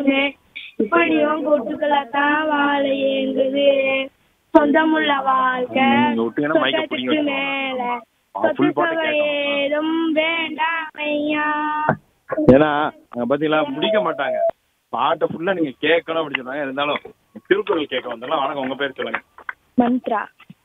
வேண்டுமே இப்படியும் கூட்டுக்களாத்தான் வாழ ஏங்குது சொந்தமுள்ள வாழ்க்கை நீங்க விட்டீங்கன்னா மைக்கை சொர்க்கத்துக்கு பிடிங்க. மேல ஆ, full பாட்டு சொத்துக்கள் கேட்கணும். ஏதும் வேண்டாம் ஐயா ஏன்னா அங்க பாத்தீங்களா முடிக்க மாட்டாங்க பாட்டை ஃபுல்லா நீங்க கேட்கணும் அப்படின்னு சொன்னாங்க இருந்தாலும் திருக்குறள் கேட்க வந்தாலும் வணக்கம் உங்க பேர் சொல்லுங்க மந்த்ரா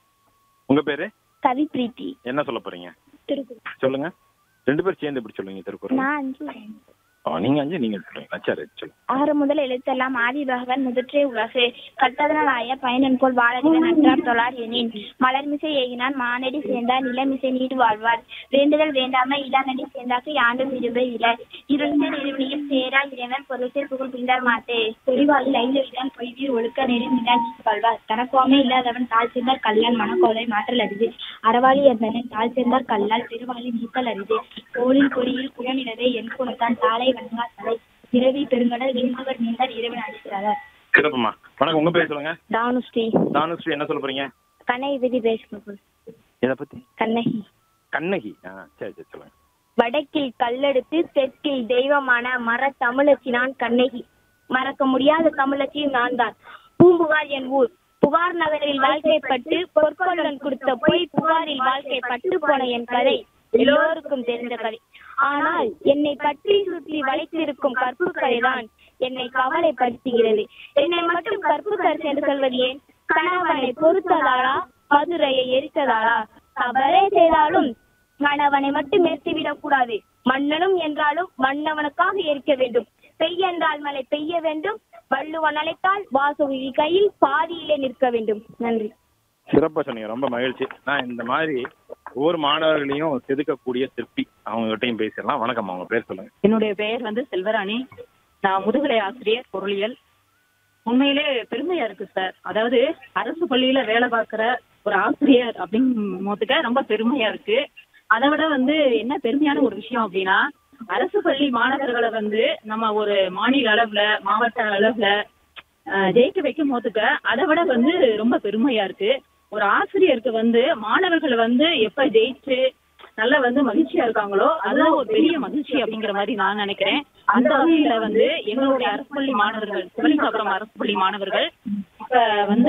உங்க பேரு கவி பிரீத்தி என்ன சொல்ல போறீங்க திருக்குறள் சொல்லுங்க ரெண்டு பேரும் சேர்ந்து இப்படி சொல்லுங்க திருக்குறள் நான் அஞ்சு ஆ, நீங்க அஞ்சு நீங்க சொல்லுங்க சரி சொல்லுங்க ஆறு முதல் எழுத்தெல்லாம் ஆதி பகவன் முதற்றே உலகு கட்டதனால் ஆய பயனன் போல் வாழறிவ நன்றார் தொழார் எனின் மலர்மிசை ஏகினான் மானடி சேர்ந்தார் நிலமிசை நீடு வாழ்வார் வேண்டுதல் வேண்டாம இளநடி சேர்ந்தாக்கு யாண்டும் விடுபை இல இருந்த நெருவினியில் சேரா இறைவன் பொருளை புகழ் பிந்தார் மாட்டே பொறிவாளில் ஐந்து விதான் பொய்வீர் ஒழுக்க நெருங்கினான் வாழ்வார் தனக்கோமே இல்லாதவன் தாழ் சேர்ந்தார் கல்லால் மனக்கோலை மாற்றல் அரிது அறவாளி என்பனன் தாழ் சேர்ந்தார் கல்லால் பெருவாளி நீத்தல் அரிது கோளில் பொறியில் குழமிடவே என் குணத்தான் தாளை வணங்கா தலை இரவி பெருங்கடல் விண்பவர் நீந்தார் இறைவன் அடிக்கிறார் சிறப்புமா வணக்கம் உங்க பேர் சொல்லுங்க தானுஸ்ரீ தானுஸ்ரீ என்ன சொல்ல போறீங்க கண்ணகி பற்றி பேசுகிறோம் இத பத்தி கண்ணகி கண்ணகி ஆ சரி சரி சொல்லுங்க வடக்கில் கல்லெடுத்து தெற்கில் தெய்வமான மர தமிழச்சி நான் கண்ணகி மறக்க முடியாத தமிழச்சி நான் தான் பூம்புகார் என் ஊர் புகார் நகரில் வாழ்க்கைப்பட்டு பொற்கொள்ளன் கொடுத்த பொய் புகாரில் வாழ்க்கைப்பட்டு போன என் கதை எல்லோருக்கும் தெரிந்த கதை ஆனால் என்னை பற்றி சுற்றி வளைத்திருக்கும் கற்பு கதைதான் என்னை கவலைப்படுத்துகிறது என்னை மட்டும் கற்பு கருத்து என்று சொல்வது ஏன் கணவனை பொறுத்ததாலா மதுரையை எரித்ததாலா தவறே செய்தாலும் கணவனை மட்டும் நிறுத்திவிடக் கூடாது மன்னனும் என்றாலும் மன்னவனுக்காக இருக்க வேண்டும் பெய்ய என்றால் மழை பெய்ய வேண்டும் வள்ளுவன் அழைத்தால் வாசுகி கையில் பாதியிலே நிற்க வேண்டும் நன்றி சிறப்பா சொன்னீங்க ரொம்ப மகிழ்ச்சி நான் இந்த மாதிரி ஒவ்வொரு மாணவர்களையும் செதுக்கக்கூடிய சிற்பி அவங்க கிட்டையும் பேசிடலாம் வணக்கம் அவங்க பேர் சொல்லுங்க என்னுடைய பெயர் வந்து செல்வராணி நான் முதுகலை ஆசிரியர் பொருளியல் உண்மையிலே பெருமையா இருக்கு சார் அதாவது அரசு பள்ளியில வேலை பார்க்குற ஒரு ஆசிரியர் அப்படிங்கும் போதுக்க ரொம்ப பெருமையா இருக்கு அதை விட வந்து என்ன பெருமையான ஒரு விஷயம் அப்படின்னா அரசு பள்ளி மாணவர்களை வந்து நம்ம ஒரு மாநில அளவுல மாவட்ட அளவுல அஹ், ஜெயிக்க வைக்கும் போதுக்க அதை விட வந்து ரொம்ப பெருமையா இருக்கு ஒரு ஆசிரியருக்கு வந்து மாணவர்கள் வந்து எப்ப ஜெயிச்சு நல்லா வந்து மகிழ்ச்சியா இருக்காங்களோ அதுதான் ஒரு பெரிய மகிழ்ச்சி அப்படிங்கிற மாதிரி நான் நினைக்கிறேன் அந்த வகையில வந்து எங்களுடைய அரசு பள்ளி மாணவர்கள் சிவலிங்காபுரம் அரசு பள்ளி மாணவர்கள் இப்ப வந்து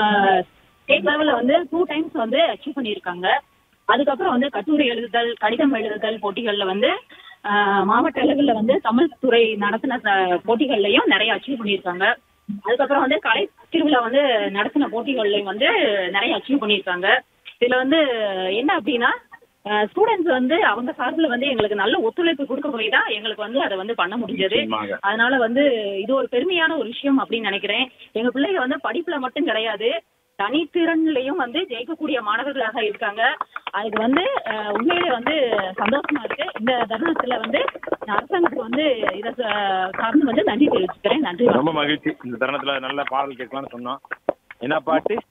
ஸ்டேட் லெவல்ல வந்து டூ டைம்ஸ் வந்து அச்சீவ் பண்ணியிருக்காங்க அதுக்கப்புறம் வந்து கட்டுரை எழுதுதல் கடிதம் எழுதுதல் போட்டிகள்ல வந்து ஆஹ், மாவட்ட அளவுல வந்து தமிழ் துறை நடத்தின ச- போட்டிகள்லயும் நிறைய அச்சீவ் பண்ணியிருக்காங்க அதுக்கப்புறம் வந்து கலை திருவிழா வந்து நடத்தின போட்டிகள்லயும் வந்து நிறைய அச்சீவ் பண்ணியிருக்காங்க இதுல வந்து என்ன அப்படின்னா ஸ்டூடெண்ட்ஸ் வந்து அவங்க சார்பில் வந்து எங்களுக்கு நல்ல ஒத்துழைப்பு கொடுக்க போய் தான் எங்களுக்கு வந்து அதை வந்து பண்ண முடிஞ்சது நிச்சயமாக. அதனால வந்து இது ஒரு பெருமையான ஒரு விஷயம் அப்படின்னு நினைக்கிறேன் எங்க பிள்ளைங்க வந்து படிப்புல மட்டும் கிடையாது தனித்திறன்லயும் வந்து ஜெயிக்கக்கூடிய மாணவர்களாக இருக்காங்க அதுக்கு வந்து அஹ், உண்மையிலே வந்து சந்தோஷமா இருக்கு இந்த தருணத்துல வந்து நான் அரசாங்கத்துக்கு வந்து இதை ச- சார்ந்து வந்து நன்றி தெரிவிச்சுக்கிறேன் நன்றி ரொம்ப மகிழ்ச்சி இந்த தருணத்துல நல்ல பாடல் கேட்கலாம்னு சொன்னோம் என்ன பாட்டு